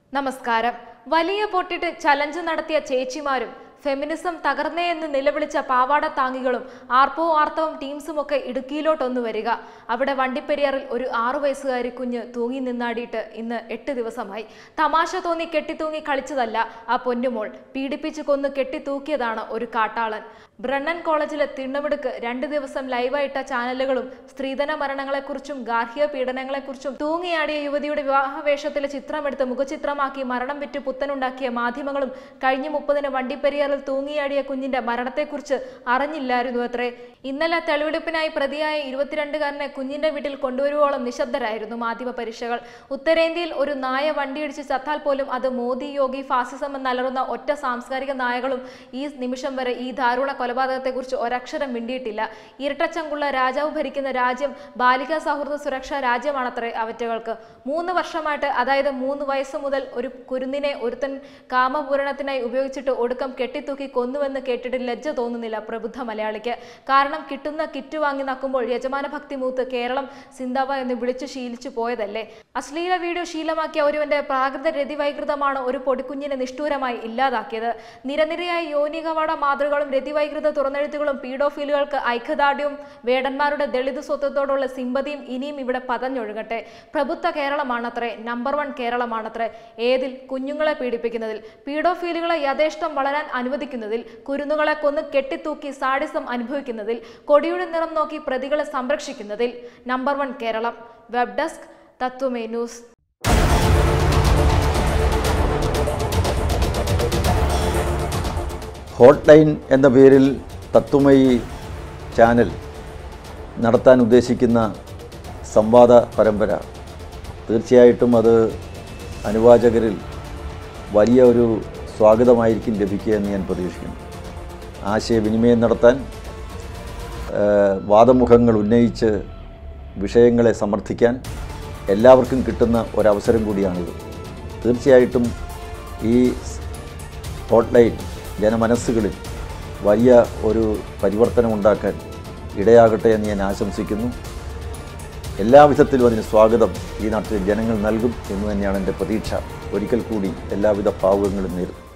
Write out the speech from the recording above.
നമസ്കാരം വലിയ പൊട്ടിട്ട് ചലഞ്ച് നടത്തിയ ചേച്ചിമാരും ഫെമിനിസം തകർന്നേ എന്ന് നിലവിളിച്ച പാവാട താങ്ങികളും ആർപ്പോ ആർത്തവം ടീംസുമൊക്കെ ഇടുക്കിയിലോട്ടൊന്നു വരിക അവിടെ വണ്ടിപ്പെരിയാറിൽ ഒരു ആറു വയസ്സുകാരി കുഞ്ഞ് തൂങ്ങി നിന്നാടിയിട്ട് ഇന്ന് എട്ട് ദിവസമായി തമാശ തോന്നി കെട്ടിത്തൂങ്ങി കളിച്ചതല്ല ആ പൊന്നുമോൾ പീഡിപ്പിച്ച് കൊന്ന് കെട്ടിത്തൂക്കിയതാണ് ഒരു കാട്ടാളൻ ബ്രണ്ണൻ കോളേജിലെ തിണ്ണമിടുക്ക് രണ്ട് ദിവസം ലൈവായിട്ട ചാനലുകളും സ്ത്രീധന മരണങ്ങളെക്കുറിച്ചും ഗാർഹിക പീഡനങ്ങളെക്കുറിച്ചും തൂങ്ങിയാടിയ യുവതിയുടെ വിവാഹവേഷത്തിലെ ചിത്രമെടുത്ത് മുഖചിത്രമാക്കി മരണം വിറ്റ് പുത്തനുണ്ടാക്കിയ മാധ്യമങ്ങളും കഴിഞ്ഞ മുപ്പതിന് വണ്ടിപ്പെരിയാറിൽ തൂങ്ങിയാടിയ കുഞ്ഞിന്റെ മരണത്തെക്കുറിച്ച് അറിഞ്ഞില്ലായിരുന്നു അത്രേ ഇന്നലെ തെളിവെടുപ്പിനായി പ്രതിയായ ഇരുപത്തിരണ്ടുകാരനെ കുഞ്ഞിന്റെ വീട്ടിൽ കൊണ്ടുവരുവോളം നിശബ്ദരായിരുന്നു മാധ്യമ പരീക്ഷകൾ ഉത്തരേന്ത്യയിൽ ഒരു നായ വണ്ടിയിടിച്ച് ചത്താൽ പോലും അത് മോദി യോഗി ഫാസിസം എന്നലറുന്ന ഒറ്റ സാംസ്കാരിക നായകളും ഈ നിമിഷം വരെ ഈ ദാരുണ കൊലപാതകത്തെക്കുറിച്ച് ഒരക്ഷരം മിണ്ടിയിട്ടില്ല ഇരട്ടച്ചങ്കുള്ള രാജാവ് ഭരിക്കുന്ന രാജ്യം ബാലികാ സൗഹൃദ സുരക്ഷാ രാജ്യമാണത്രേ അവറ്റകൾക്ക് മൂന്ന് വർഷമായിട്ട് അതായത് മൂന്ന് വയസ്സ് മുതൽ ഒരു കുരുന്നിനെ ഒരുത്തൻ കാമപൂരണത്തിനായി ഉപയോഗിച്ചിട്ട് ഒടുക്കം കെട്ടിത്തൂക്കി കൊന്നുവെന്ന് കേട്ടിട്ട് ലജ്ജ തോന്നുന്നില്ല പ്രബുദ്ധ മലയാളിക്ക് കാരണം കിട്ടുന്ന കിറ്റ് വാങ്ങി നക്കുമ്പോൾ യജമാന ഭക്തി മൂത്ത് കേരളം സിന്താവ എന്ന് വിളിച്ചു ശീലിച്ചു പോയതല്ലേ അശ്ലീല വീഡിയോ ശീലമാക്കിയ ഒരുവന്റെ പ്രാകൃത രതിവൈകൃതമാണ് ഒരു പൊടിക്കുഞ്ഞിനെ നിഷ്ഠൂരമായി ഇല്ലാതാക്കിയത് നിരനിരയായ യോനികവാട മാതൃകളും രതിവൈകൃത തുറന്നെഴുത്തുകളും പീഡോഫീലുകൾക്ക് ഐക്യദാർഢ്യവും വേടന്മാരുടെ ദളിത് സ്വത്വത്തോടുള്ള സിമ്പതിയും ഇനിയും ഇവിടെ പതഞ്ഞൊഴുകട്ടെ പ്രബുദ്ധ കേരളമാണത്രേ നമ്പർ വൺ കേരളമാണത്രേ ഏതിൽ കുഞ്ഞുങ്ങളെ പീഡിപ്പിക്കുന്നതിൽ പീഡോഫീലുകളെ യഥേഷ്ടം വളരാൻ അനുവദിക്കുന്നതിൽ കുരുന്നുകളെ കൊന്ന് കെട്ടിത്തൂക്കി സാഡിസം അനുഭവിക്കുന്നതിൽ കൊടിയുടെ നിറം നോക്കി പ്രതികളെ സംരക്ഷിക്കുന്നതിൽ number one Keralam web desk തത്വമേ ന്യൂസ് ഹോട്ട് ലൈൻ എന്ന പേരിൽ തത്വമയി ചാനൽ നടത്താൻ ഉദ്ദേശിക്കുന്ന സംവാദ പരമ്പര തീർച്ചയായിട്ടും അത് അനുവാചകരിൽ വലിയ ഒരു സ്വാഗതമായിരിക്കും ലഭിക്കുക എന്ന് ഞാൻ പ്രതീക്ഷിക്കുന്നു ആശയവിനിമയം നടത്താൻ ആ, വാദമുഖങ്ങൾ ഉന്നയിച്ച് വിഷയങ്ങളെ സമർത്ഥിക്കാൻ എല്ലാവർക്കും കിട്ടുന്ന ഒരവസരം കൂടിയാണിത് തീർച്ചയായിട്ടും ഈ ഹോട്ട്ലൈൻ ജനമനസ്സുകളിൽ വലിയ ഒരു പരിവർത്തനം ഉണ്ടാക്കാൻ ഇടയാകട്ടെ എന്ന് ഞാൻ ആശംസിക്കുന്നു എല്ലാവിധത്തിലും അതിന് സ്വാഗതം ഈ നാട്ടിലെ ജനങ്ങൾ നൽകും എന്ന് തന്നെയാണ് എൻ്റെ പ്രതീക്ഷ ഒരിക്കൽ കൂടി എല്ലാവിധ ഭാവുകങ്ങളും നേരുന്നു